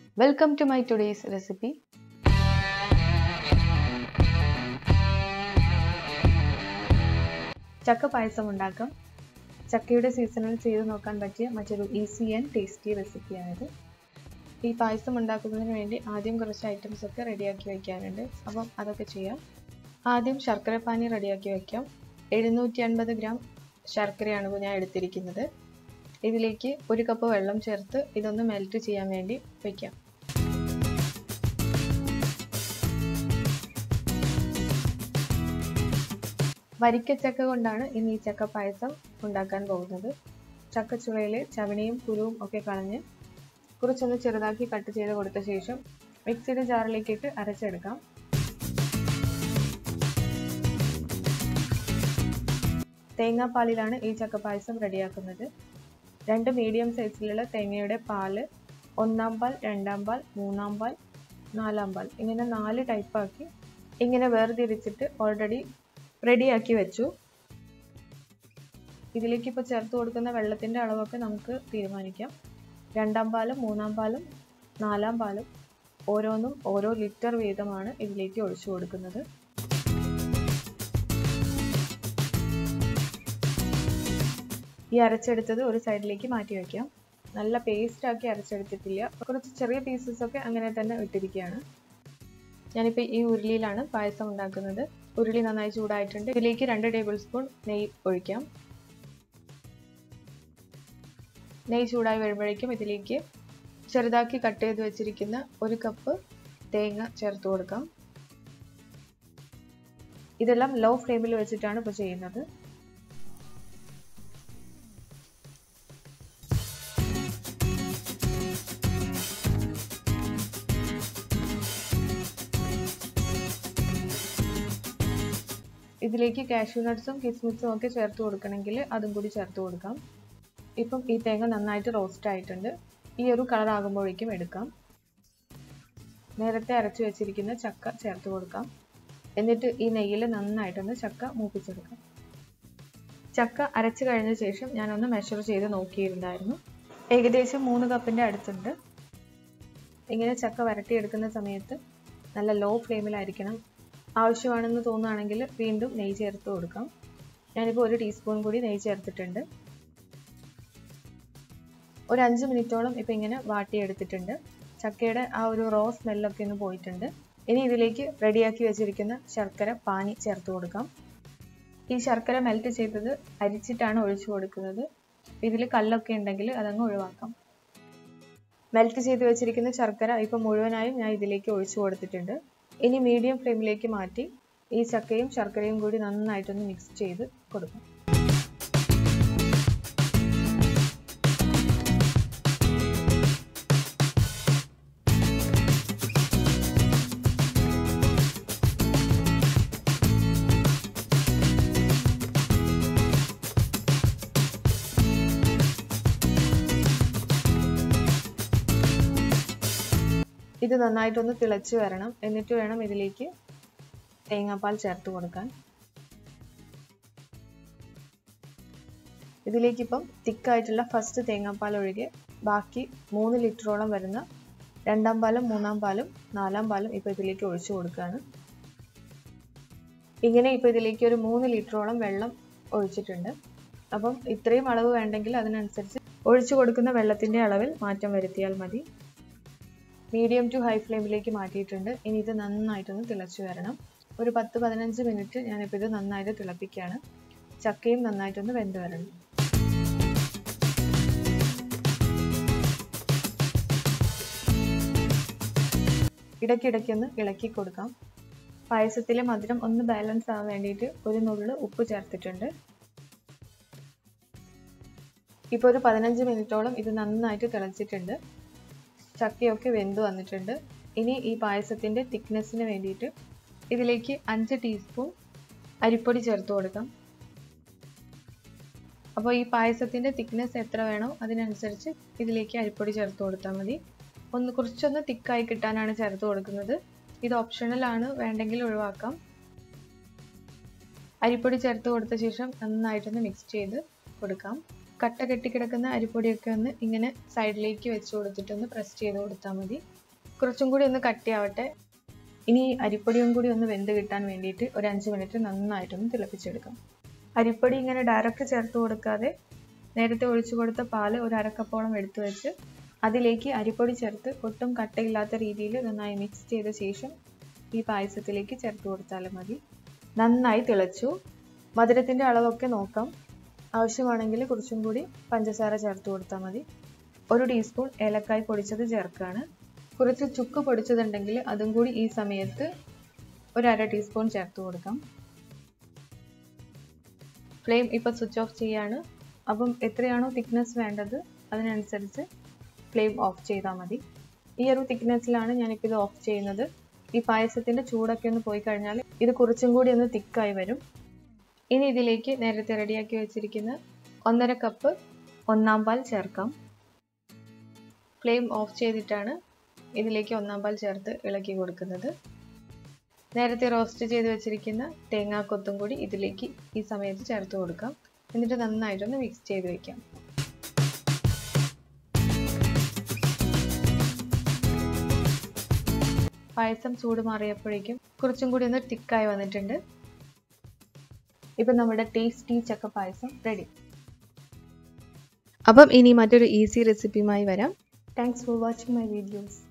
Welcome to my today's recipe. ചക്ക പായസം ഉണ്ടാക്കാം ചക്കയുടെ സീസണിൽ ചെയ്ത് നോക്കാൻ പറ്റിയ മറ്റൊരു ഈസി ആൻഡ് ടേസ്റ്റി റെസിപ്പിയാണിത് ഈ പായസം ഉണ്ടാക്കുന്നതിന് വേണ്ടി ആദ്യം കുറച്ച് ഐറ്റംസ് ഒക്കെ റെഡിയാക്കി വയ്ക്കാനുണ്ട് അപ്പം അതൊക്കെ ചെയ്യാം ആദ്യം ശർക്കര പാനി റെഡിയാക്കി വയ്ക്കാം എഴുന്നൂറ്റി അൻപത് ഗ്രാം ശർക്കരയാണ് ഞാൻ എടുത്തിരിക്കുന്നത് ഇതിലേക്ക് ഒരു കപ്പ് വെള്ളം ചേർത്ത് ഇതൊന്ന് മെൽറ്റ് ചെയ്യാൻ വേണ്ടി വയ്ക്കാം വരിക്കച്ചക്ക കൊണ്ടാണ് ഇന്ന് ഈ ചക്ക പായസം ഉണ്ടാക്കാൻ പോകുന്നത് ചക്കച്ചുളയിലെ ചവണിയും കുരുവും ഒക്കെ കളഞ്ഞ് കുറച്ചൊന്ന് ചെറുതാക്കി കട്ട് ചെയ്ത് കൊടുത്ത ശേഷം മിക്സിയുടെ ജാറിലേക്കിട്ട് അരച്ചെടുക്കാം തേങ്ങാപ്പാലിലാണ് ഈ ചക്ക പായസം റെഡിയാക്കുന്നത് രണ്ട് മീഡിയം സൈസിലുള്ള തേങ്ങയുടെ പാല് ഒന്നാം പാൽ രണ്ടാം പാൽ മൂന്നാം പാൽ നാലാം പാൽ ഇങ്ങനെ നാല് ടൈപ്പാക്കി ഇങ്ങനെ വേർതിരിച്ചിട്ട് ഓൾറെഡി റെഡിയാക്കി വെച്ചു ഇതിലേക്ക് ഇപ്പോൾ ചേർത്ത് കൊടുക്കുന്ന വെള്ളത്തിൻ്റെ അളവൊക്കെ നമുക്ക് തീരുമാനിക്കാം രണ്ടാം പാലും മൂന്നാം പാലും നാലാം പാലും ഓരോന്നും ഓരോ ലിറ്റർ വീതമാണ് ഇതിലേക്ക് ഒഴിച്ചു കൊടുക്കുന്നത് ഈ അരച്ചെടുത്തത് ഒരു സൈഡിലേക്ക് മാറ്റി വയ്ക്കാം നല്ല പേസ്റ്റ് ആക്കി അരച്ചെടുത്തിട്ടില്ല കുറച്ച് ചെറിയ പീസസ് ഒക്കെ അങ്ങനെ തന്നെ ഇട്ടിരിക്കുകയാണ് ഞാനിപ്പോൾ ഈ ഉരുളിയിലാണ് പായസം ഉണ്ടാക്കുന്നത് ഉരുളി നന്നായി ചൂടായിട്ടുണ്ട് ഇതിലേക്ക് രണ്ട് ടേബിൾ സ്പൂൺ നെയ്യ് ഒഴിക്കാം നെയ്യ് ചൂടായി വരുമ്പോഴേക്കും ഇതിലേക്ക് ചെറുതാക്കി കട്ട് ചെയ്ത് വെച്ചിരിക്കുന്ന ഒരു കപ്പ് തേങ്ങ ചേർത്ത് കൊടുക്കാം ഇതെല്ലാം ലോ ഫ്ലെയിമിൽ വെച്ചിട്ടാണ് ഇപ്പോൾ ചെയ്യുന്നത് ഇതിലേക്ക് കാഷ്യൂ നട്ട്സും കിസ്മിസും ഒക്കെ ചേർത്ത് കൊടുക്കണമെങ്കിൽ അതും കൂടി ചേർത്ത് കൊടുക്കാം ഇപ്പം ഈ തേങ്ങ നന്നായിട്ട് റോസ്റ്റ് ആയിട്ടുണ്ട് ഈ ഒരു കളർ ആകുമ്പോഴേക്കും എടുക്കാം നേരത്തെ അരച്ചു വെച്ചിരിക്കുന്ന ചക്ക ചേർത്ത് കൊടുക്കാം എന്നിട്ട് ഈ നെയ്യിൽ നന്നായിട്ടൊന്ന് ചക്ക മൂപ്പിച്ചെടുക്കാം ചക്ക അരച്ചു കഴിഞ്ഞ ശേഷം ഞാനൊന്ന് മെഷർ ചെയ്ത് നോക്കിയിരുന്നായിരുന്നു ഏകദേശം മൂന്ന് കപ്പിൻ്റെ അടുത്തുണ്ട് ഇങ്ങനെ ചക്ക വരട്ടിയെടുക്കുന്ന സമയത്ത് നല്ല ലോ ഫ്ലെയിമിലായിരിക്കണം ആവശ്യമാണെന്ന് തോന്നുകയാണെങ്കിൽ വീണ്ടും നെയ്യ് ചേർത്ത് കൊടുക്കാം ഞാനിപ്പോൾ ഒരു ടീസ്പൂൺ കൂടി നെയ്യ് ചേർത്തിട്ടുണ്ട് ഒരു അഞ്ച് മിനിറ്റോളം ഇപ്പം ഇങ്ങനെ വാട്ടിയെടുത്തിട്ടുണ്ട് ചക്കയുടെ ആ ഒരു റോ സ്മെല്ലൊക്കെ ഒന്ന് പോയിട്ടുണ്ട് ഇനി ഇതിലേക്ക് റെഡിയാക്കി വെച്ചിരിക്കുന്ന ശർക്കര പാനി ചേർത്ത് കൊടുക്കാം ഈ ശർക്കര മെൽറ്റ് ചെയ്തത് അരിച്ചിട്ടാണ് ഒഴിച്ചു കൊടുക്കുന്നത് ഇതിൽ കല്ലൊക്കെ ഉണ്ടെങ്കിൽ അതങ്ങ് ഒഴിവാക്കാം മെൽറ്റ് ചെയ്ത് വെച്ചിരിക്കുന്ന ശർക്കര ഇപ്പം മുഴുവനായും ഞാൻ ഇതിലേക്ക് ഒഴിച്ചു കൊടുത്തിട്ടുണ്ട് ഇനി മീഡിയം ഫ്ലെയിമിലേക്ക് മാറ്റി ഈ ചക്കയും ശർക്കരയും കൂടി നന്നായിട്ടൊന്ന് മിക്സ് ചെയ്ത് കൊടുക്കാം ഇത് നന്നായിട്ടൊന്ന് തിളച്ച് വരണം എന്നിട്ട് വേണം ഇതിലേക്ക് തേങ്ങാപ്പാൽ ചേർത്ത് കൊടുക്കാൻ ഇതിലേക്ക് ഇപ്പം തിക്കായിട്ടുള്ള ഫസ്റ്റ് തേങ്ങാപ്പാൽ ഒഴികെ ബാക്കി മൂന്ന് ലിറ്ററോളം വരുന്ന രണ്ടാം പാലും മൂന്നാം പാലും നാലാം പാലും ഇപ്പോൾ ഇതിലേക്ക് ഒഴിച്ചു കൊടുക്കുകയാണ് ഇങ്ങനെ ഇപ്പോൾ ഇതിലേക്ക് ഒരു മൂന്ന് ലിറ്ററോളം വെള്ളം ഒഴിച്ചിട്ടുണ്ട് അപ്പം ഇത്രയും അളവ് വേണ്ടെങ്കിൽ അതിനനുസരിച്ച് ഒഴിച്ചു കൊടുക്കുന്ന വെള്ളത്തിൻ്റെ അളവിൽ മാറ്റം വരുത്തിയാൽ മതി മീഡിയം ടു ഹൈ ഫ്ലെയിമിലേക്ക് മാറ്റിയിട്ടുണ്ട് ഇനി ഇത് നന്നായിട്ടൊന്ന് തിളച്ചു വരണം ഒരു പത്ത് പതിനഞ്ച് മിനിറ്റ് ഞാനിപ്പോൾ ഇത് നന്നായിട്ട് തിളപ്പിക്കുകയാണ് ചക്കയും നന്നായിട്ടൊന്ന് വെന്ത് വരണം ഇടയ്ക്കിടയ്ക്കൊന്ന് ഇളക്കി കൊടുക്കാം പായസത്തിലെ മധുരം ഒന്ന് ബാലൻസ് ആവാൻ വേണ്ടിയിട്ട് ഒരു നുള്ളു ഉപ്പ് ചേർത്തിട്ടുണ്ട് ഇപ്പോൾ ഒരു പതിനഞ്ച് മിനിറ്റോളം ഇത് നന്നായിട്ട് തിളച്ചിട്ടുണ്ട് ചക്കയൊക്കെ വെന്ത് വന്നിട്ടുണ്ട് ഇനി ഈ പായസത്തിൻ്റെ തിക്നെസ്സിന് വേണ്ടിയിട്ട് ഇതിലേക്ക് അഞ്ച് ടീസ്പൂൺ അരിപ്പൊടി ചേർത്ത് കൊടുക്കാം അപ്പോൾ ഈ പായസത്തിൻ്റെ തിക്നെസ് എത്ര വേണോ അതിനനുസരിച്ച് ഇതിലേക്ക് അരിപ്പൊടി ചേർത്ത് കൊടുത്താൽ മതി ഒന്ന് കുറച്ചൊന്ന് തിക്കായി കിട്ടാനാണ് ചേർത്ത് കൊടുക്കുന്നത് ഇത് ഓപ്ഷണൽ ആണ് വേണ്ടെങ്കിൽ ഒഴിവാക്കാം അരിപ്പൊടി ചേർത്ത് കൊടുത്ത ശേഷം നന്നായിട്ടൊന്ന് മിക്സ് ചെയ്ത് കൊടുക്കാം കട്ട കെട്ടിക്കിടക്കുന്ന അരിപ്പൊടിയൊക്കെ ഒന്ന് ഇങ്ങനെ സൈഡിലേക്ക് വെച്ച് കൊടുത്തിട്ടൊന്ന് പ്രസ് ചെയ്ത് കൊടുത്താൽ മതി കുറച്ചും കൂടി ഒന്ന് കട്ടിയാവട്ടെ ഇനി അരിപ്പൊടിയും കൂടി ഒന്ന് വെന്ത് കിട്ടാൻ വേണ്ടിയിട്ട് ഒരു അഞ്ച് മിനിറ്റ് നന്നായിട്ടൊന്ന് തിളപ്പിച്ചെടുക്കാം അരിപ്പൊടി ഇങ്ങനെ ഡയറക്റ്റ് ചേർത്ത് കൊടുക്കാതെ നേരത്തെ ഒഴിച്ചു കൊടുത്ത പാല് ഒരു അരക്കപ്പോളം എടുത്തു വെച്ച് അതിലേക്ക് അരിപ്പൊടി ചേർത്ത് ഒട്ടും കട്ടയില്ലാത്ത രീതിയിൽ നന്നായി മിക്സ് ചെയ്ത ശേഷം ഈ പായസത്തിലേക്ക് ചേർത്ത് കൊടുത്താലും മതി നന്നായി തിളച്ചു മധുരത്തിൻ്റെ അളവൊക്കെ നോക്കാം ആവശ്യമാണെങ്കിൽ കുറച്ചും കൂടി പഞ്ചസാര ചേർത്ത് കൊടുത്താൽ മതി ഒരു ടീസ്പൂൺ ഏലക്കായ് പൊടിച്ചത് ചേർക്കുകയാണ് കുറച്ച് ചുക്ക് പൊടിച്ചതുണ്ടെങ്കിൽ അതും കൂടി ഈ സമയത്ത് ഒരു അര ടീസ്പൂൺ ചേർത്ത് കൊടുക്കാം ഫ്ലെയിം ഇപ്പോൾ സ്വിച്ച് ഓഫ് ചെയ്യാണ് അപ്പം എത്രയാണോ തിക്നെസ് വേണ്ടത് അതിനനുസരിച്ച് ഫ്ലെയിം ഓഫ് ചെയ്താൽ മതി ഈ ഒരു തിക്നെസ്സിലാണ് ഞാനിപ്പോൾ ഇത് ഓഫ് ചെയ്യുന്നത് ഈ പായസത്തിൻ്റെ ചൂടൊക്കെ ഒന്ന് പോയി കഴിഞ്ഞാൽ ഇത് കുറച്ചും കൂടി ഒന്ന് തിക്കായി വരും ഇനി ഇതിലേക്ക് നേരത്തെ റെഡിയാക്കി വെച്ചിരിക്കുന്ന ഒന്നര കപ്പ് ഒന്നാം പാൽ ചേർക്കാം ഫ്ലെയിം ഓഫ് ചെയ്തിട്ടാണ് ഇതിലേക്ക് ഒന്നാം പാൽ ചേർത്ത് ഇളക്കി കൊടുക്കുന്നത് നേരത്തെ റോസ്റ്റ് ചെയ്ത് വെച്ചിരിക്കുന്ന തേങ്ങാക്കൊത്തും കൂടി ഇതിലേക്ക് ഈ സമയത്ത് ചേർത്ത് കൊടുക്കാം എന്നിട്ട് നന്നായിട്ടൊന്ന് മിക്സ് ചെയ്ത് വെക്കാം പായസം ചൂട് മാറിയപ്പോഴേക്കും കുറച്ചും കൂടി ഒന്ന് തിക്കായി വന്നിട്ടുണ്ട് ഇപ്പം നമ്മുടെ ടേസ്റ്റി ചക്ക പായസം റെഡി അപ്പം ഇനി മറ്റൊരു ഈസി റെസിപ്പിയുമായി വരാം thanks for watching my videos